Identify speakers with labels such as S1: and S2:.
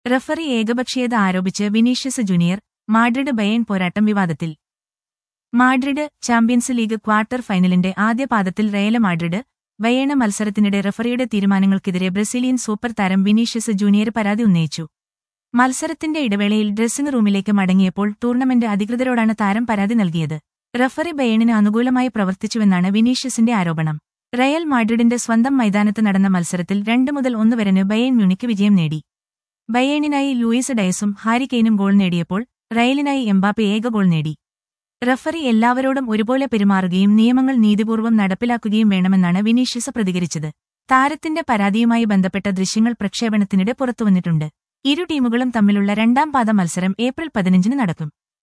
S1: referee ഏകപക്ഷീയത ആരോപിച്ച് Vinicius junior Madrid Bayern പോരാട്ടം വിവാദത്തിൽ മാഡ്രിഡ് ചാമ്പ്യൻസ് ലീഗ് ക്വാർട്ടർ ഫൈനലിന്റെ ആദ്യ പാദത്തിൽ റയല മാഡ്രിഡ് ബയേണ മത്സരത്തിനിടെ റഫറിയുടെ തീരുമാനങ്ങൾക്കെതിരെ ബ്രസീലിയൻ സൂപ്പർ താരം വിനീഷ്യസ് ജൂനിയർ പരാതി ഉന്നയിച്ചു മത്സരത്തിന്റെ ഇടവേളയിൽ ഡ്രസ്സിംഗ് റൂമിലേക്ക് മടങ്ങിയപ്പോൾ ടൂർണമെന്റ് അധികൃതരോടാണ് താരം പരാതി നൽകിയത് റഫറി ബയേണിന് അനുകൂലമായി പ്രവർത്തിച്ചുവെന്നാണ് വിനീഷ്യസിന്റെ ആരോപണം റയൽ മാഡ്രിഡിന്റെ സ്വന്തം മൈതാനത്ത് നടന്ന മത്സരത്തിൽ രണ്ട് മുതൽ ഒന്ന് വരെന് ബയേൺ മ്യൂണിക്ക് വിജയം നേടി ബയേണിനായി ലൂയിസ് ഡയസും ഹാരി കെയ്നും ഗോൾ നേടിയപ്പോൾ റയലിനായി എംബാപ്പെ ഏക ഗോൾ നേടി റഫറി എല്ലാവരോടും ഒരുപോലെ പെരുമാറുകയും നിയമങ്ങൾ നീതിപൂർവ്വം നടപ്പിലാക്കുകയും വേണമെന്നാണ് വിനീഷ്യസ് പ്രതികരിച്ചത് താരത്തിന്റെ പരാതിയുമായി ബന്ധപ്പെട്ട ദൃശ്യങ്ങൾ പ്രക്ഷേപണത്തിനിടെ പുറത്തുവന്നിട്ടുണ്ട് ഇരു ടീമുകളും തമ്മിലുള്ള രണ്ടാം പാദ മത്സരം ഏപ്രിൽ പതിനഞ്ചിന് നടക്കും